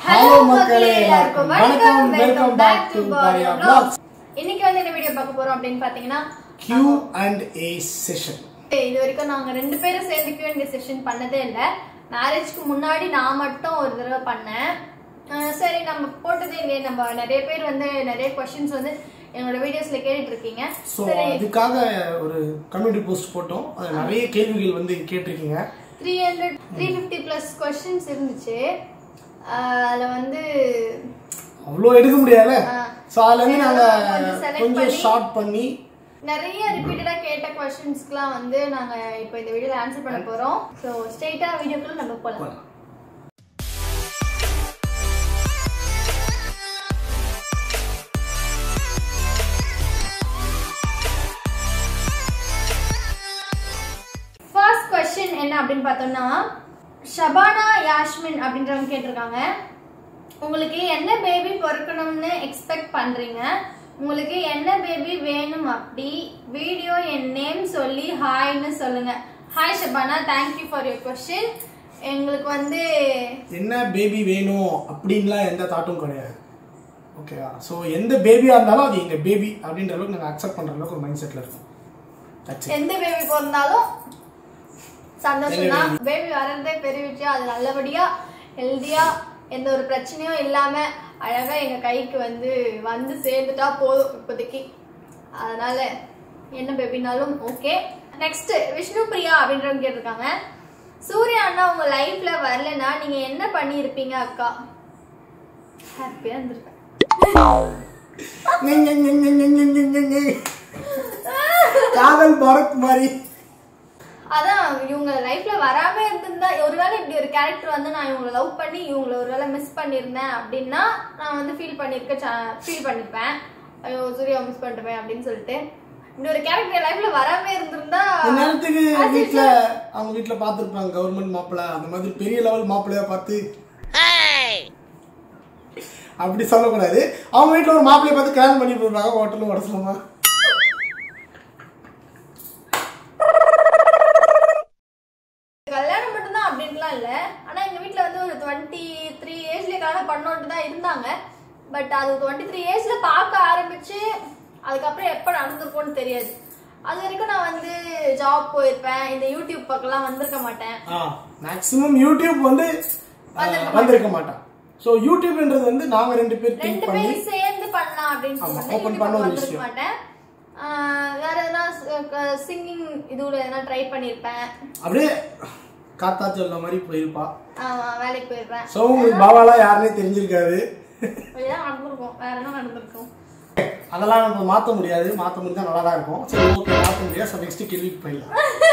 Hello மக்களே எல்லாருக்கும் வணக்கம் welcome back to Pariya vlogs இன்னைக்கு வந்து என்ன வீடியோ பார்க்க போறோம் அப்படின்னு பாத்தீங்கன்னா Q and A session இது வரைக்கும் நாங்க ரெண்டு பேரும் சேர்ந்து Q&A செஷன் பண்ணதே இல்ல மேரேஜ்க்கு முன்னாடி நான் மட்டும் ஒரு தடவை பண்ணேன் அஹ் சரி நம்ம போட்டதே இல்லையே நம்ம நிறைய பேர் வந்து நிறைய கொஸ்டின்ஸ் வந்து என்னோட வீடியோஸ்ல கேட்டுட்டு இருக்கீங்க ஸோ சரி அதுக்காக ஒரு கம்யூனிட்டி போஸ்ட் போட்டோம் அது நிறைய கேள்விகள் வந்து கேட்டிருக்கீங்க three hundred three fifty plus questions இருந்துச்சு அஹ் அதுல வந்து அவ்வளோ எடுக்க முடியாதுல ஆ. ஸோ அதுல இருந்து நாங்க கொஞ்சம் select கொஞ்சம் பண்ணி- ஷார்ட் பண்ணி நிறைய ரிப்பீட்டடா கேட்ட கொஸ்டின்ஸ்க்குலாம் வந்து நாங்க இப்போ இந்த வீடியோல ஆன்சர் பண்ண போறோம் ஸோ ஸ்ட்ரெயிட்டா வீடியோக்குள்ள நம்ம போலாம் ஃபர்ஸ்ட் கொஸ்டின் என்ன அப்படின்னு பார்த்தோம்னா ஷபானா யாஸ்மின் அப்படின்றவங்க கேட்டிருக்காங்க உங்களுக்கு என்ன பேபி பிறக்கணும்னு எக்ஸ்பெக்ட் பண்றீங்க உங்களுக்கு என்ன பேபி வேணும் அப்படி வீடியோ என் நேம் சொல்லி ஹாய்னு சொல்லுங்க hi Shabana thank you for your question எங்களுக்கு வந்து என்ன பேபி வேணும் அப்படின்லாம் எந்த தாட்டும் கிடையாது ஓகேவா ஸோ எந்த பேபியா இருந்தாலும் அது எங்க பேபி அப்படின்ற அளவுக்கு நாங்கள் அக்செப்ட் பண்ற அளவுக்கு ஒரு மைண்ட் செட்ல இருக்கோம் That's it. எந்த பேபி பிறந்தாலும் சந்தோஷம் எங்க தான் பேபி வர்றதே பெரிய விஷயம் அது நல்லபடியா ஹெல்தியா எந்த ஒரு பிரச்சனையும் இல்லாம அழகா எங்க கைக்கு வந்து வந்து சேர்ந்துட்டா போதும் இப்போதைக்கு அதனால என்ன பேபினாலும் ஓகே நெக்ஸ்ட் விஷ்ணு பிரியா அப்படின்றவங்க கேட்டிருக்காங்க சூர்யா அண்ணா உங்க லைஃப்ல வரலனா நீங்க என்ன பண்ணியிருப்பீங்க அக்கா ஹாப்பியா இருந்திருப்பேன் ஞங் ஞங் ஞங் ஞங் ஞங் ஞங் ஞங் ஞங். காதல் பரத் மாதிரி அதான் இவங்க லைஃப்ல வராம இருந்திருந்தா ஒருவேளை இப்படி ஒரு கேரக்டர் வந்து நான் இவங்களை லவ் பண்ணி இவங்களை ஒருவேளை மிஸ் பண்ணியிருந்தேன் அப்படின்னா நான் வந்து ஃபீல் பண்ணிருக்க ஃபீல் பண்ணிருப்பேன் ஐயோ சூர்யா மிஸ் பண்ணிட்டேன் அப்படின்னு சொல்லிட்டு இப்படி ஒரு கேரக்டர் லைஃப்ல வராம இருந்திருந்தா இந்த நேரத்துக்கு வீட்ல அவங்க வீட்ல பாத்துருப்பாங்க கவர்மெண்ட் மாப்பிள்ள அந்த மாதிரி பெரிய லெவல் மாப்பிள்ளையா பார்த்து அப்படி சொல்லக்கூடாது அவங்க வீட்ல ஒரு மாப்பிள்ளைய பார்த்து கல்யாணம் பண்ணி போடுறாங்க ஹோட்டலும் உடசலமா கல்யாணம் மட்டும்தான் அப்படின்ட்டுலாம் இல்ல ஆனா எங்க வீட்ல வந்து ஒரு டுவெண்ட்டி த்ரீ ஏஜ்ல கல்யாணம் பண்ணோன்ட்டு தான் இருந்தாங்க பட் அது டுவெண்ட்டி த்ரீ ஏஜ்ல பார்க்க ஆரம்பிச்சு அதுக்கப்புறம் எப்ப நடந்திருக்கும்னு தெரியாது அது வரைக்கும் நான் வந்து ஜாப் போயிருப்பேன் இந்த யூடியூப் பக்கம்லாம் வந்திருக்க மாட்டேன் மேக்ஸிமம் யூடியூப் வந்து அஹ், வந்திருக்க மாட்டான் ஸோ யூடியூப்ன்றது வந்து நாங்க ரெண்டு பேர் ரெண்டு திங்க் பண்ணி பேரும் சேர்ந்து பண்ணலாம் அப்படின்னு ஆமா, சொன்னேன் open யூடியூப் பண்ண ஒரு வந்திருக்க விஷயம். மாட்டேன் ஆஹ் வேற எதனா சிங்கிங் இதுல எதனா ட்ரை பண்ணிருப்பேன் அப்படியே காத்தா சொல்ல மாதிரி போயிருப்பா வேலைக்கு போயிருப்பேன் ஸோ உங்களுக்கு பாபாலாம் யாருன்னே தெரிஞ்சிருக்காது அப்படிதான் நடந்திருக்கும் வேற என்ன நடந்திருக்கும் அதெல்லாம் நம்ம மாற்ற முடியாது மாற்ற முடிஞ்சா நல்லா தான் இருக்கும் சரி ஓகே மாற்ற முடியாது ஸோ நெக்ஸ்ட் கேள்விக்கு போயிடலாம்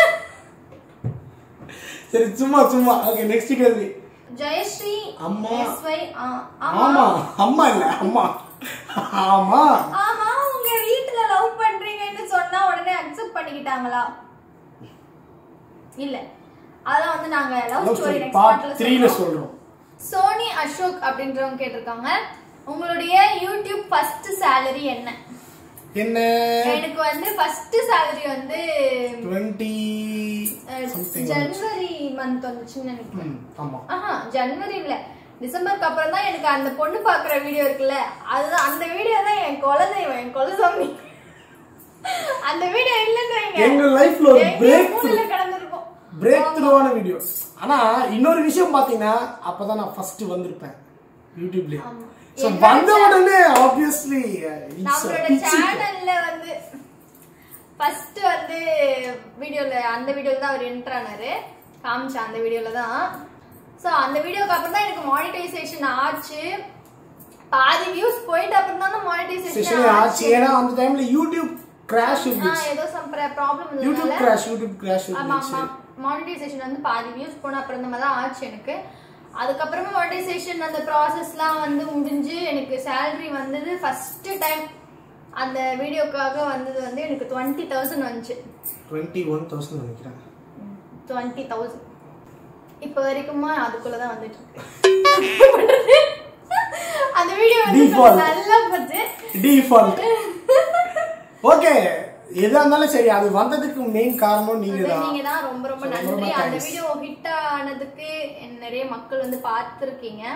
சரி சும்மா சும்மா ஓகே நெக்ஸ்ட் கேள்வி ஜெயஸ்ரீ அம்மா. எஸ்வை ஆமா அம்மா இல்ல அம்மா ஆமா ஆமா உங்க வீட்ல லவ் பண்றீங்கன்னு சொன்னா உடனே அக்செப்ட் பண்ணிக்கிட்டாங்களா இல்ல அதெல்லாம் வந்து நாங்க love love story story next part பார்ட்ல த்ரீல சொல்றோம் சொல்றோம் சோனி அசோக் அப்படின்றவங்க கேட்டிருக்காங்க உங்களுடைய யூடியூப் ஃபர்ஸ்ட் salary என்ன என்ன எனக்கு வந்து ஃபர்ஸ்ட் salary வந்து டுவெண்ட்டி சம்திங் ஜனவரி மந்த் வந்துச்சுன்னு நினைக்கிறேன் ஆமா ஆஹா ஜனவரி இல்ல டிசம்பருக்கு அப்புறம் தான் எனக்கு அந்த பொண்ணு பாக்குற வீடியோ இருக்குல்ல அதுதான் அந்த வீடியோ தான் என் குலதெய்வம் என் குலசாமி அந்த வீடியோ இல்லைன்னு வைங்க எங்க லைஃப்ல ஒரு எங்கேயோ பிரேக் மூலையில கடந்திருக்கும் பிரேக் த்ரூவான வீடியோ ஆனா இன்னொரு விஷயம் பாத்தீங்கன்னா அப்பதான் நான் ஃபர்ஸ்ட் வந்திருப்பேன் யூடியூப்ல ஆமா. சோ என்னோட வந்த உடனே ஆப்வியஸ்லி நம்மளோட சேனல்ல வந்து ஃபர்ஸ்ட் வந்து வீடியோல அந்த வீடியோல தான் அவர் என்டர் ஆனாரு காமிச்ச அந்த வீடியோல தான் சோ அந்த வீடியோக்கு அப்புறம் தான் எனக்கு மானிட்டைசேஷன் ஆச்சு பாதி வியூஸ் போயிட்டு அப்புறம் தான் செஷன் மானிட்டைசேஷன் ஆச்சு ஆச்சு ஏன்னா அந்த டைம்ல யூடியூப் கிராஷ் ஆ, இருந்துச்சு ஏதோ சம் ப்ராப்ளம் யூடியூப் இருந்ததுனால கிராஷ் யூடியூப் கிராஷ் ஆமா இருந்துச்சு ஆமா மானிட்டைசேஷன் வந்து பாதி வியூஸ் போன அப்புறம் இந்த மாதிரி தான் ஆச்சு எனக்கு அதுக்கப்புறமா மானிட்டைசேஷன் அந்த ப்ராசஸ்லாம் வந்து முடிஞ்சு எனக்கு salary வந்தது ஃபர்ஸ்ட் டைம் அந்த வீடியோக்காக வந்தது வந்து எனக்கு டுவெண்ட்டி தௌசண்ட் வந்துச்சு டுவெண்ட்டி ஒன் தௌசண்ட் நினைக்கிறேன் டுவெண்ட்டி தௌசண்ட் இப்போ வரைக்குமா அதுக்குள்ள தான் வந்துட்டு இருக்கு அந்த வீடியோ வந்து Default. நல்லா போச்சு டிஃபால்ட் ஓகே எதா இருந்தாலும் சரி அது வந்ததுக்கு மெயின் காரணம் நீங்க அது தான் நீங்க தான் ரொம்ப ரொம்ப ரொம்ப நன்றி ரொம்ப அந்த thanks. வீடியோ ஹிட் ஆனதுக்கு என் நிறைய மக்கள் வந்து பார்த்துருக்கீங்க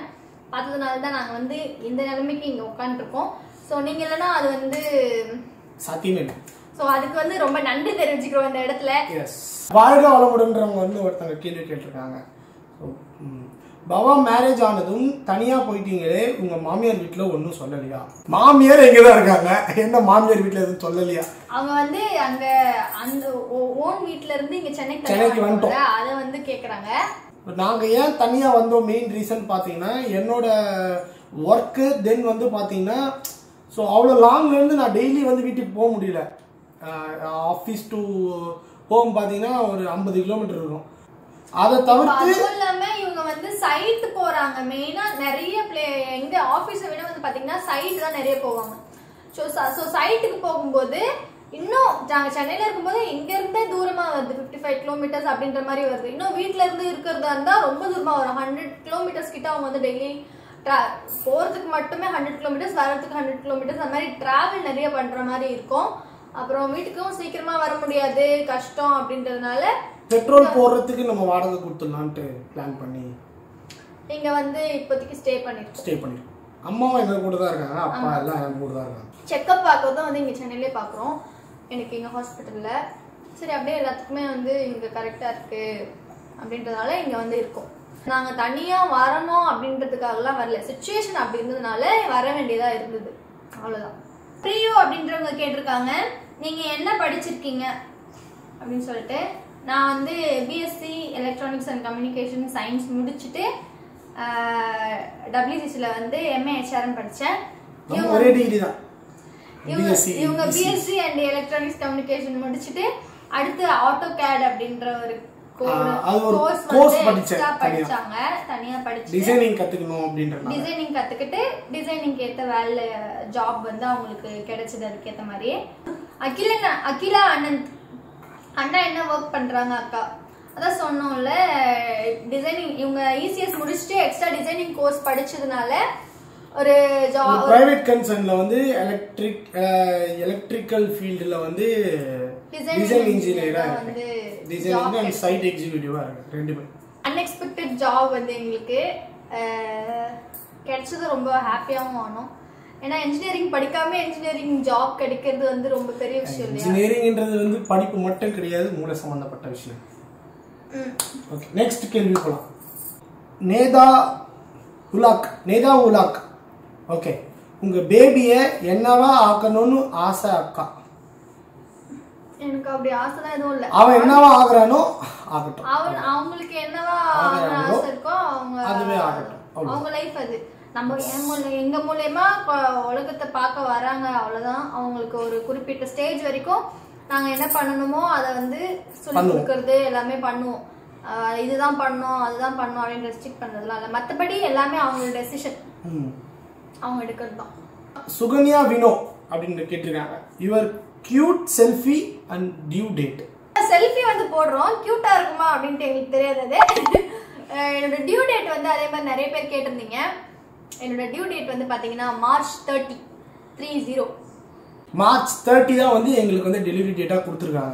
பார்த்ததுனால தான் நாங்கள் வந்து இந்த நிலைமைக்கு இங்கே உட்காந்துருக்கோம் ஸோ நீங்கள் இல்லைன்னா அது வந்து சாத்தியமே இல்லை ஸோ அதுக்கு வந்து ரொம்ப நன்றி தெரிவிச்சுக்கிறோம் இந்த இடத்துல எஸ் வாழ்க வளமுடன்றவங்க வந்து ஒருத்தங்க கேள்வி கேட்டிருக்காங்க So, ம், பவா மேரேஜ் ஆனதும் தனியா போயிட்டீங்களே உங்க மாமியார் வீட்ல ஒன்றும் சொல்லலையா மாமியார் எங்க தான் இருக்காங்க என்ன மாமியார் வீட்ல எதுவும் சொல்லலையா அவங்க வந்து அங்க அந்த ஓன் வீட்ல இருந்து இங்க சென்னைக்கு சென்னைக்கு தனியா வந்துட்டோம். வந்தாங்கல்ல, அதை வந்து கேக்குறாங்க நாங்க ஏன் தனியா வந்தோம் மெயின் ரீசன் பாத்தீங்கன்னா என்னோட ஒர்க்கு தென் வந்து பாத்தீங்கன்னா ஸோ அவ்வளோ லாங்ல இருந்து நான் டெய்லி வந்து வீட்டுக்கு போக முடியல ஆஃபீஸ் டு ஹோம் பாத்தீங்கன்னா ஒரு ஐம்பது கிலோமீட்டர் இருக்கும் அதை தவிர்த்து அதுவும் இல்லாம இவங்க வந்து சைட் போறாங்க மெயினா நிறைய பிளே எங்க ஆபீஸை விட வந்து பாத்தீங்கன்னா சைட் தான் நிறைய போவாங்க ஸோ ஸோ சைட்டுக்கு போகும்போது இன்னும் நாங்க சென்னையில இருக்கும்போது இங்க இருந்தே தூரமா வருது 55 ஃபைவ் கிலோமீட்டர்ஸ் அப்படின்ற மாதிரி வருது இன்னும் வீட்ல இருந்து இருக்கிறதா இருந்தா ரொம்ப தூரமா வரும் ஹண்ட்ரட் கிலோமீட்டர்ஸ் கிட்ட அவங்க வந்து டெய்லி போறதுக்கு மட்டுமே ஹண்ட்ரட் கிலோமீட்டர்ஸ் வரதுக்கு ஹண்ட்ரட் கிலோமீட்டர்ஸ் அந்த மாதிரி டிராவல் நிறைய பண்ற மாதிரி இருக்கும் அப்புறம் வீட்டுக்கும் சீக்கிரமா வர முடியாது கஷ்டம் அப்படின்றதுனால பெட்ரோல் போடுறதுக்கு நம்ம வாடகை கொடுத்துடலான்ட்டு பிளான் பண்ணி இங்க வந்து இப்போதைக்கு ஸ்டே பண்ணிருக்கோம் ஸ்டே பண்ணிருக்கோம் அம்மாவும் எங்க கூட தான் இருக்காங்க அப்பா எல்லாம் எங்க கூட தான் இருக்காங்க செக்கப் பார்க்கறதும் வந்து இங்க சென்னையிலே பார்க்குறோம் எனக்கு இங்க ஹாஸ்பிட்டல்ல சரி அப்படியே எல்லாத்துக்குமே வந்து இங்க கரெக்டா இருக்கு அப்படின்றதுனால இங்க வந்து இருக்கோம் நாங்க தனியா வரணும் அப்படின்றதுக்காகலாம் வரல சுச்சுவேஷன் அப்படி இருந்ததுனால வர வேண்டியதா இருந்தது அவ்வளவுதான் பிரியோ அப்படின்றவங்க கேட்டிருக்காங்க நீங்க என்ன படிச்சிருக்கீங்க அப்படின்னு சொல்லிட்டு நான் வந்து BSc electronics and communication science முடிச்சுட்டு டபிள்யூசிசியில் வந்து எம்ஏ ஹெச்ஆர்எம் படித்தேன் நம்ம ஒரே டிகிரி தான் இவங்க பிஎஸ்சி இவங்க பிஎஸ்சி அண்ட் எலக்ட்ரானிக்ஸ் கம்யூனிகேஷன் முடிச்சுட்டு அடுத்து ஆட்டோ கேட் அப்படின்ற ஒரு ஆ, அது ஒரு course படிச்சேன் தனியா. படிச்சாங்க தனியா படிச்சு டிசைனிங் கத்துக்கணும் அப்படின்றதுனால டிசைனிங் கத்துக்கிட்டு டிசைனிங்க்கு ஏத்த வேலை ஜாப் வந்து அவங்களுக்கு கிடைச்சது அதுக்கேத்த மாதிரி அகிலா அகிலா அனந்த் அண்ணா என்ன ஒர்க் பண்றாங்க அக்கா அதான் சொன்னோம்ல டிசைனிங் இவங்க இசிஎஸ் முடிச்சுட்டு எக்ஸ்ட்ரா டிசைனிங் கோர்ஸ் படிச்சதுனால ஒரு ஜாப் பிரைவேட் கன்சர்ன்ல வந்து எலக்ட்ரிக் எலக்ட்ரிக்கல் ஃபீல்டுல வந்து Design டிசைன் engineer இன்ஜினியரா தான் இருக்கு வந்து டிசைனிங் அண்ட் சைட் எக்ஸிக்யூட்டிவா இருக்கு ரெண்டுமே அன்எக்ஸ்பெக்டட் ஜாப் வந்து எங்களுக்கு அஹ், கிடைச்சது ரொம்ப ஹாப்பியாகவும் ஆனோம் ஏன்னா இன்ஜினியரிங் படிக்காம இன்ஜினியரிங் ஜாப் கிடைக்கிறது வந்து ரொம்ப பெரிய விஷயம் இல்லையா இன்ஜினியரிங்ன்றது வந்து படிப்பு மட்டும் கிடையாது மூளை சம்பந்தப்பட்ட விஷயம் ம். ஓகே நெக்ஸ்ட் கேள்வி போலாம் நேதா உலாக் நேதா உலாக் ஓகே உங்க பேபியை என்னவா ஆக்கணும்னு ஆசை அக்கா எனக்கு அப்படி ஆசைலாம் எதுவும் இல்ல அவன் என்னவா ஆகுறானோ ஆகட்டும் அவன் அவங்களுக்கு என்னவா ஆகுறாங்களோ, ஆகணும்னு ஆசை இருக்கோ அவங்க அதுவே ஆகட்டும். அவ்வளவு. அவங்க லைஃப் அது நம்ம என் மூல- எங்க மூலியமா கொ- உலகத்தை பார்க்க வராங்க அவ்வளவுதான் அவங்களுக்கு ஒரு குறிப்பிட்ட ஸ்டேஜ் வரைக்கும் நாங்க என்ன பண்ணணுமோ அதை வந்து சொல்லி பண்ணுவோம். கொடுக்கறது எல்லாமே பண்ணுவோம் ஆஹ் இதுதான் பண்ணோம் அதுதான் பண்ணோம் அப்படின்னு ரெஸ்ட்ரிக்ட் பண்றதுலாம் இல்ல மத்தபடி எல்லாமே அவங்களோட டெசிஷன் ம். அவங்க எடுக்கிறது தான் சுகன்யா வினோ அப்படின்னு கேட்டிருக்காங்க your cute selfie and due date selfie வந்து போடுறோம் கியூட்டா இருக்குமா அப்படின்ட்டு எங்களுக்கு தெரியாது அது அஹ் என்னோட டியூ டேட் வந்து அதே மாதிரி நிறைய பேர் கேட்டிருந்தீங்க என்னோட டியூ டேட் வந்து பாத்தீங்கன்னா March thirty three zero March thirty தான் வந்து எங்களுக்கு வந்து டெலிவரி டேட்டாக கொடுத்துருக்காங்க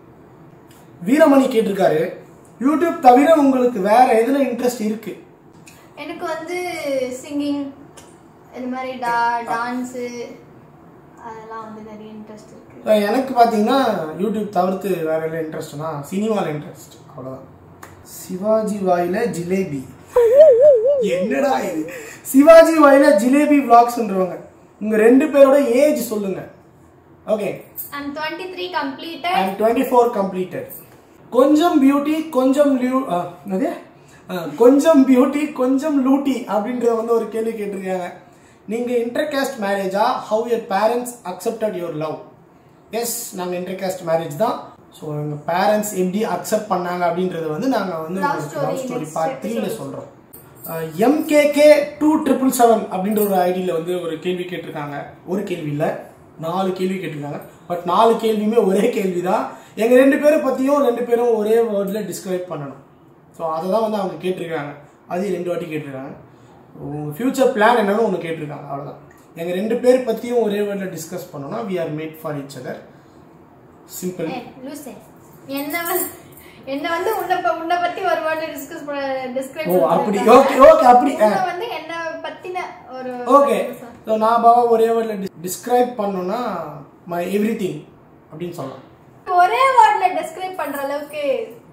வீரமணி கேட்டிருக்காரு யூடியூப் தவிர உங்களுக்கு வேற எதுல இன்ட்ரெஸ்ட் இருக்கு எனக்கு வந்து சிங்கிங் இந்த மாதிரி டா டான்ஸு அதெல்லாம் வந்து நிறைய இன்ட்ரெஸ்ட் இருக்கு அஹ் எனக்கு பார்த்தீங்கன்னா யூடியூப் தவிர்த்து வேற என்ன இன்ட்ரெஸ்ட்னா சினிமாவில் இன்ட்ரெஸ்ட் அவ்வளோதான் சிவாஜி வாயில ஜிலேபி என்னடா இது சிவாஜி வாயில ஜிலேபி விளாக்ஸ்ன்றவங்க உங்க ரெண்டு பேரோட ஏஜ் சொல்லுங்க okay I'm twenty three completed and twenty four completed கொஞ்சம் பியூட்டி கொஞ்சம் லியூ அஹ், என்னது அஹ், கொஞ்சம் பியூட்டி கொஞ்சம் லூட்டி அப்படின்றத வந்து ஒரு கேள்வி கேட்டிருக்காங்க நீங்க இன்டர்காஸ்ட் மேரேஜா how your parents accepted your love yes நாங்கள் இன்டர்காஸ்ட் மேரேஜ் தான் ஸோ எங்கள் பேரண்ட்ஸ் எப்படி அக்செப்ட் பண்ணாங்க அப்படின்றத வந்து நாங்கள் வந்து Love story love story next part த்ரீல episode. சொல்கிறோம் எம்கேகே டூ ட்ரிபிள் செவன் அப்படின்ற ஒரு ஐடியில் வந்து ஒரு கேள்வி கேட்டிருக்காங்க ஒரு கேள்வி இல்லை நாலு கேள்வி கேட்டிருக்காங்க பட் நாலு கேள்வியுமே ஒரே கேள்வி தான் எங்கள் ரெண்டு பேரை பற்றியும் ரெண்டு பேரும் ஒரே வேர்டில் டிஸ்கிரைப் பண்ணணும் ஸோ அதை தான் வந்து அவங்க கேட்டிருக்காங்க அதையும் ரெண்டு வாட்டி கேட்டிருக்காங்க உங்கள் ஃப்யூச்சர் பிளான் என்னன்னு ஒன்று கேட்டிருக்காங்க அவ்வளோதான் எங்கள் ரெண்டு பேர் பற்றியும் ஒரே வேர்டில் டிஸ்கஸ் பண்ணோம்னா we are made for each other simple லூசே என்ன வந்து என்ன வந்து உன்னை ப- உன்னை பத்தி ஒரு வாட்டி டிஸ்கஸ் ஓ டிஸ்கிரைப் அப்படி ஓகே ஓகே அப்படி ஆ. வந்து என்ன பத்தி ஒரு ஓகே ஸோ நான் பாபா ஒரே வேர்டில் டிஸ்கிரைப் பண்ணோன்னா மை எவ்ரி திங் அப்படின்னு சொல்லலாம் ஒரே வேர்ட்ல டெஸ்கிரைப் பண்ற அளவுக்கு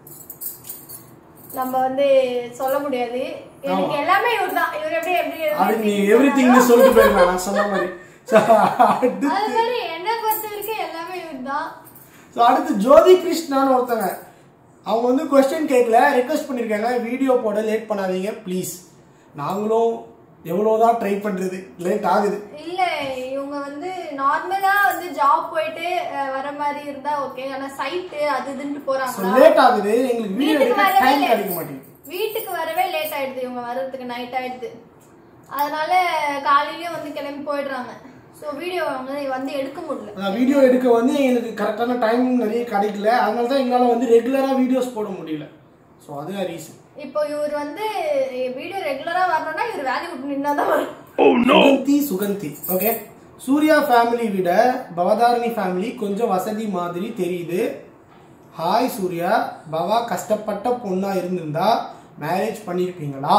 நம்ம வந்து சொல்ல முடியாது எனக்கு எல்லாமே இவர் தான் இவர் எப்படி எப்படி அதுக்கு நீ எவ்ரி திங்னு சொல்லிட்டு போயிருக்கலாம் நான் சொன்ன மாதிரி ஸோ அடுத்து அது மாதிரி என்ன பொறுத்த வரைக்கும் எல்லாமே இவர் தான் ஸோ அடுத்து ஜோதி கிருஷ்ணான்னு ஒருத்தங்க அவங்க வந்து கொஸ்டின் கேட்கல ரெக்வஸ்ட் பண்ணியிருக்காங்க வீடியோ போட லேட் பண்ணாதீங்க ப்ளீஸ் நாங்களும் எவ்வளோதான் ட்ரை பண்ணுறது லேட் ஆகுது இல்ல இவங்க வந்து நார்மலா வந்து ஜாப் போயிட்டு அஹ், வர மாதிரி இருந்தா ஓகே ஆனா சைட்டு அது இதுன்னு ஸோ போறாங்களா லேட் ஆகுது எங்களுக்கு வீடியோ வீட்டுக்கு எடுக்க வரவே டைம் late. கிடைக்க மாட்டேங்குது வீட்டுக்கு வரவே லேட் ஆயிடுது இவங்க வர்றதுக்கு நைட் ஆயிடுது அதனால காலையிலயும் வந்து கிளம்பி போயிடுறாங்க ஸோ வீடியோ அவங்க வந்து எடுக்க முடியல வீடியோ எடுக்க வந்து எங்களுக்கு கரெக்டான டைம் நிறைய கிடைக்கல அதனால தான் எங்களால் வந்து ரெகுலராக வீடியோஸ் போட முடியல ஸோ அதுதான் ரீசன் இப்போ இவர் வந்து வீடியோ ரெகுலரா வரணும்னா இவர் வேலையை விட்டு நின்னா தான் வரும் சுகந்தி சுகந்தி ஓகே சூர்யா ஃபேமிலி விட பவதாரணி ஃபேமிலி கொஞ்சம் வசதி மாதிரி தெரியுது ஹாய் சூர்யா பவா கஷ்டப்பட்ட பொண்ணா இருந்திருந்தா மேரேஜ் பண்ணியிருப்பீங்களா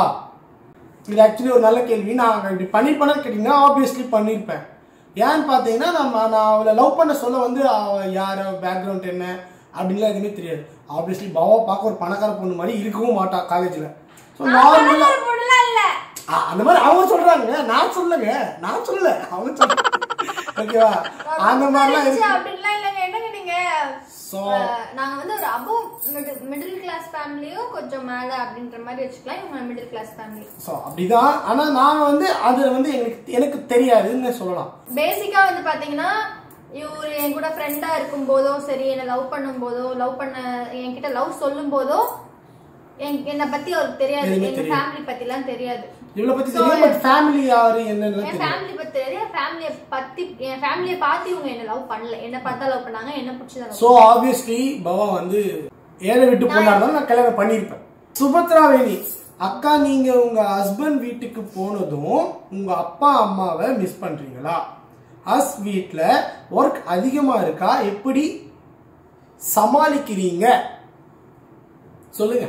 இது ஆக்சுவலி ஒரு நல்ல கேள்வி நான் இப்படி பண்ணிருப்பேன்னு கேட்டிங்கன்னா ஆப்வியஸ்லி பண்ணியிருப்பேன் ஏன்னு பார்த்தீங்கன்னா நம்ம நான் அவளை லவ் பண்ண சொல்ல வந்து அவ யார் பேக்ரவுண்ட் என்ன அப்படின்லாம் எதுவுமே தெரியாது ஆப்வியஸ்லி பவா பார்க்க ஒரு பணக்கார பொண்ணு மாதிரி இருக்கவும் மாட்டா காலேஜில் ஸோ நார்மலாக ஒரு பொண்ணுலாம் இல்ல ஆ, அந்த மாதிரி அவங்க சொல்றாங்க நான் சொல்லங்க நான் சொல்லல அவங்க சொல்ல ஓகேவா அந்த மாதிரிலாம் இருந்துச்சு இருக்கு அப்படின்லாம் இல்லைங்க என்னங்க நீங்க ஸோ அஹ், நாங்க வந்து ஒரு அபவ் மிடில் கிளாஸ் ஃபேமிலியும் கொஞ்சம் மேல அப்படின்ற மாதிரி வச்சுக்கலாம் இவங்க மிடில் கிளாஸ் ஃபேமிலி ஸோ அப்படிதான் ஆனா நான் வந்து அது வந்து எனக்கு எனக்கு தெரியாதுன்னு சொல்லலாம் பேசிக்கா வந்து பாத்தீங்கன்னா இவர் என் கூட ஃப்ரெண்டா இருக்கும் போதோ சரி என்ன லவ் பண்ணும் போதோ லவ் பண்ண என்கிட்ட லவ் சொல்லும் போதோ என்- என்னை பத்தி அவருக்கு தெரியாது எதுவுமே எங்க தெரியாது. ஃபேமிலி பத்திலாம் தெரியாது இவ்வளவு பத்தி தெரியும் பட் ஃபேமிலி யாரு என்னன்னு என் தெரியும் ஃபேமிலி பத்தி தெரியாது என் ஃபேமிலியை பத்தி என் ஃபேமிலியை பார்த்து இவங்க என்ன லவ் பண்ணல என்ன பார்த்தா லவ் பண்ணாங்க என்ன பிடிச்சதா ஸோ ஆப்வியஸ்லி பவா வந்து ஏழை விட்டு பொண்ணா இருந்தாலும் நான் கல்யாணம் பண்ணியிருப்பேன் சுபத்ரா வேணி அக்கா நீங்க உங்க ஹஸ்பண்ட் வீட்டுக்கு போனதும் உங்க அப்பா அம்மாவை மிஸ் பண்றீங்களா ஹஸ் வீட்ல ஒர்க் அதிகமா இருக்கா எப்படி சமாளிக்கிறீங்க சொல்லுங்க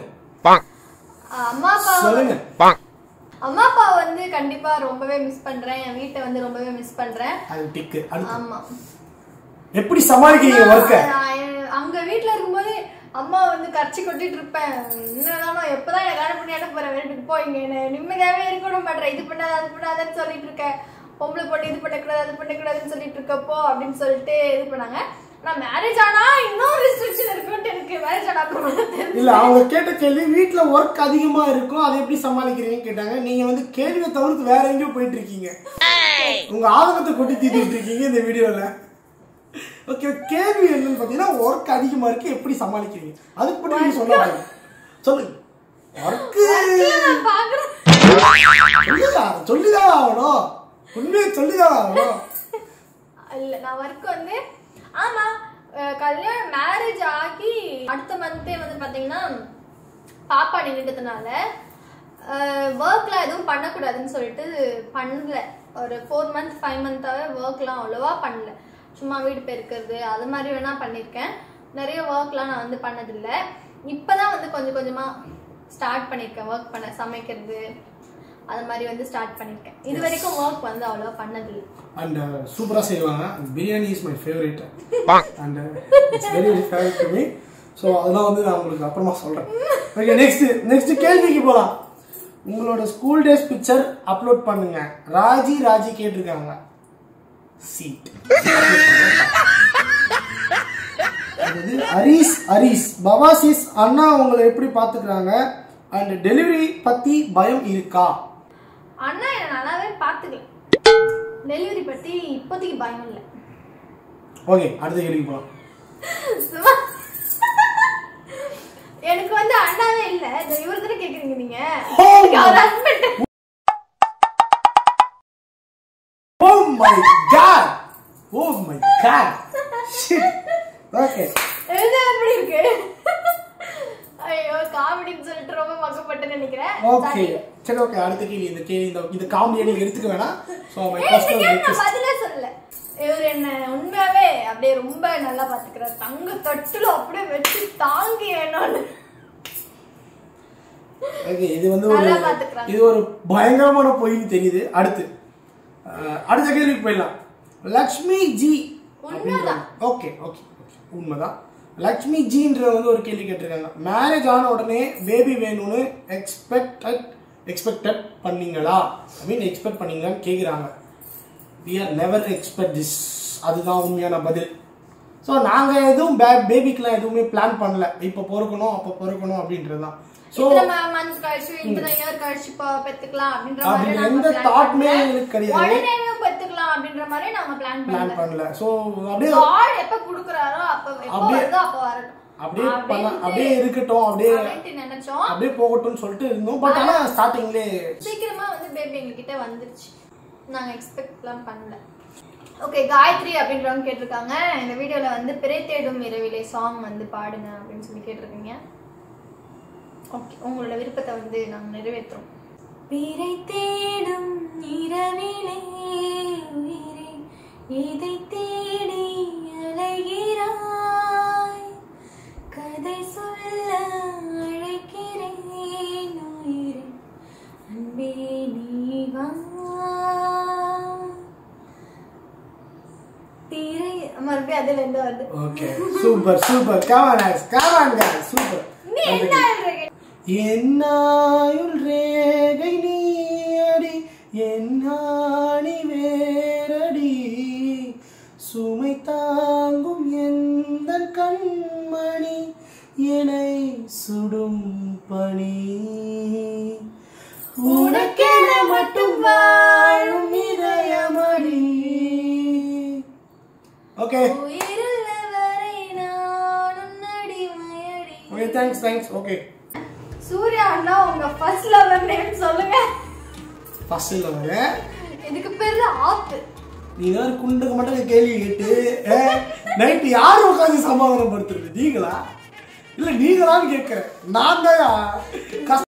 அம்மா அப்பா சொல்லுங்க அம்மா அப்பா வந்து கண்டிப்பா ரொம்பவே மிஸ் பண்றேன் என் வீட்டை வந்து ரொம்பவே மிஸ் பண்றேன் அது டிக்கு அடுத்து ஆமா எப்படி சமாளிக்கிறீங்க ஒர்க்க நான் எ- அங்க வீட்ல இருக்கும்போது அம்மா வந்து கரைச்சி கொட்டிட்டு இருப்பேன் என்னதானோ எப்பதான் எனக்கு கல்யாணம் பண்ணி அனுப்ப போறேன் வீட்டுக்கு போய் இங்க என்ன நிம்மதியாவே இருக்கணும் பண்றேன் இது பண்ணாத அது பண்ணாதன்னு சொல்லிட்டு இருக்கேன் பொம்பளை பொண்ணு இது பண்ணக்கூடாது அது பண்ணக்கூடாதுன்னு சொல்லிட்டு இருக்கப்போ அப்படின்னு சொல்லிட்டு இது பண்ணாங்க ஆனா மேரேஜ் ஆனா இன்னும் ரெஸ்ட்ரிக்ஷன் இருக்குன்ட்டு எனக்கு மேரேஜ் ஆனா அப்புறம் தான் தெரியும். இல்ல அவங்க கேட்ட கேள்வி வீட்ல ஒர்க் அதிகமா இருக்கும் அதை எப்படி சமாளிக்கிறீங்கன்னு கேட்டாங்க நீங்க வந்து கேள்வியை தவிர்த்து வேற எங்கேயோ போயிட்டு இருக்கீங்க உங்க ஆதங்கத்தை கொட்டி தீட்டிட்டு இருக்கீங்க இந்த வீடியோல ஓகே கேள்வி என்னன்னு பாத்தீங்கன்னா ஒர்க் அதிகமா இருக்கு எப்படி சமாளிக்கிறீங்க அதுக்கு மட்டும் நீங்க சொல்லாங்க சொல்லுங்க ஒர்க்கு நான் பாக்குறேன் சொல்லுதான் சொல்லிதான் ஆகணும் உண்மையை சொல்லிதான் ஆகணும் இல்ல நான் ஒர்க் வந்து ஆமா அஹ் கல்யாணம் மேரேஜ் ஆகி அடுத்த மந்தே வந்து பாத்தீங்கன்னா பாப்பா நின்றுட்டதுனால ஒர்க்லாம் எதுவும் பண்ணக்கூடாதுன்னு சொல்லிட்டு பண்ணல ஒரு ஃபோர் மந்த் ஃபைவ் மந்த்தாவே ஒர்க்லாம் அவ்வளோவா பண்ணல சும்மா வீடு பெருக்கிறது அது மாதிரி வேணா பண்ணியிருக்கேன் நிறைய ஒர்க்லாம் நான் வந்து பண்ணதில்லை இப்போதான் வந்து கொஞ்சம் கொஞ்சமாக ஸ்டார்ட் பண்ணியிருக்கேன் ஒர்க் பண்ண சமைக்கிறது அது மாதிரி வந்து ஸ்டார்ட் பண்ணியிருக்கேன் இது வரைக்கும் ஒர்க் வந்து அவ்வளோவா பண்ணதில்லை அண்ட் சூப்பரா செய்வாங்க biryani is my favourite and it's very very favourite to me so அதெல்லாம் வந்து நான் உங்களுக்கு அப்புறமா சொல்றேன் ஓகே நெக்ஸ்ட் நெக்ஸ்ட் கேள்விக்கு போகலாம் உங்களோட ஸ்கூல் டேஸ் பிக்சர் அப்லோட் பண்ணுங்க ராஜி ராஜி கேட்டிருக்காங்க சீட் அதாவது ஹரீஸ் ஹரீஸ் பவாசிஸ் அண்ணா உங்களை எப்படி பார்த்துக்கிறாங்க அண்ட் டெலிவரி பத்தி பயம் இருக்கா அண்ணா என்ன நல்லாவே பார்த்துக்கலாம் டெலிவரி பத்தி இப்போதைக்கு பயம் இல்லை ஓகே அடுத்த கேள்விக்கு போகலாம் சும்மா. எனக்கு வந்து அண்ணாவே இல்ல இந்த இவர் தானே கேக்குறீங்க நீங்க Oh எனக்கு அவர் husband oh my god oh my god shit okay இது எப்படி இருக்கு ஐயோ காமெடின்னு சொல்லிட்டு ரொம்ப மக்கப்பட்டு நினைக்கிறேன் ஓகே சரி ஓகே அடுத்த கேள்வி இந்த கேள்வி இந்த இந்த காமெடியை நீங்க எடுத்துக்க வேணாம் ஸோ மை ஏய், இந்த பர்சனல் கேள்வி நான் பதிலே சொல்லல இவர் என்ன உண்மையாவே அப்படியே ரொம்ப நல்லா பாத்துக்கிறார் தங்க தட்டுல அப்படியே வச்சு தாங்கி என்னன்னு ஓகே இது வந்து ஒரு நல்லா பாத்துக்கிறாங்க. இது ஒரு பயங்கரமான பொய்ன்னு தெரியுது அடுத்து அஹ், அடுத்த கேள்விக்கு போயிடலாம் லக்ஷ்மி ஜி உண்மைதான். ஓகே ஓகே ஓகே உண்மைதான் லக்ஷ்மி ஜின்ற வந்து ஒரு கேள்வி கேட்டிருக்காங்க மேரேஜ் ஆன உடனே பேபி வேணும்னு எக்ஸ்பெக்டட் எக்ஸ்பெக்டட் பண்ணீங்களா ஐ மீன் எக்ஸ்பெக்ட் பண்ணீங்களான்னு கேட்குறாங்க we are never expect this அதுதான் உண்மையான பதில் ஸோ நாங்கள் எதுவும் பே பேபிக்கெலாம் எதுவுமே பிளான் பண்ணல இப்போ பொறுக்கணும் அப்போ பொறுக்கணும் அப்படின்றது தான் ஸோ இத்தனை மந்த் கழிச்சு இத்தனை இயர் கழிச்சு ப- பெத்துக்கலாம் அப்படின்ற அப்படி மாதிரி நாங்க எந்த plan தாட்மே பண்ணல. எனக்கு கிடையாது உடனேவே பெத்துக்கலாம் அப்படின்ற மாதிரி நாங்க பிளான் பிளான் பண்ணல பண்ணல ஸோ அப்படியே காட் எப்ப குடுக்குறாரோ அப்ப எப்ப அப்படியே- வருதோ அப்ப வரட்டும் அப்படியே பண்ண அப்படின்ட்டு- அப்படியே இருக்கட்டும் அப்படியே அப்படின்ட்டு நினைச்சோம் அப்படியே போகட்டும்னு சொல்லிட்டு இருந்தோம் பட் ஆனால் ஸ்டார்டிங்லேயே சீக்கிரமா வந்து பேபி எங்ககிட்ட வந்துருச்சு நாங்க எக்ஸ்பெக்ட்லாம் பண்ணல ஓகே காயத்ரி அப்படின்றவங்க கேட்டிருக்காங்க இந்த வீடியோல வந்து பிறை தேடும் இரவிலே சாங் வந்து பாடுங்க அப்படின்னு சொல்லி கேட்டிருக்கீங்க ஓகே உங்களோட விருப்பத்தை வந்து நாங்க நிறைவேற்றுறோம் பிறை தேடும் இரவிலே உயிரே இதை தேடி அலைகிறாய் கதை சொல்ல அழைக்கிறேன் உயிரே அன்பே நீ வா திரை மறுபடியும் அதுல இருந்து வருது okay super super come on guys come on guys super நீ என்ன எழுதுறீங்க? என்னாயுள் ரேகை நீயடி என்னாணி வேரடி சுமை தாங்கும் எந்த கண்மணி என்னை சுடும் பணி உனக்கென மட்டும் வாழும் இதயமடி ஓகே உயிருள்ளவரை நானும் அடிமையடி. Okay thanks thanks okay Surya அண்ணா உங்க ஃபர்ஸ்ட் லவர் நேம் சொல்லுங்க ஃபர்ஸ்ட் இல்லை இதுக்கு பேரு ஆப்பு நீ வேறு குண்டுக்கு மட்டும் கேள்வி கேட்டு நைட்டு யார் உட்காந்து சமாதானப்படுத்துறது நீங்களா இல்ல நீங்களான்னு கேட்கிறேன் நான் தான்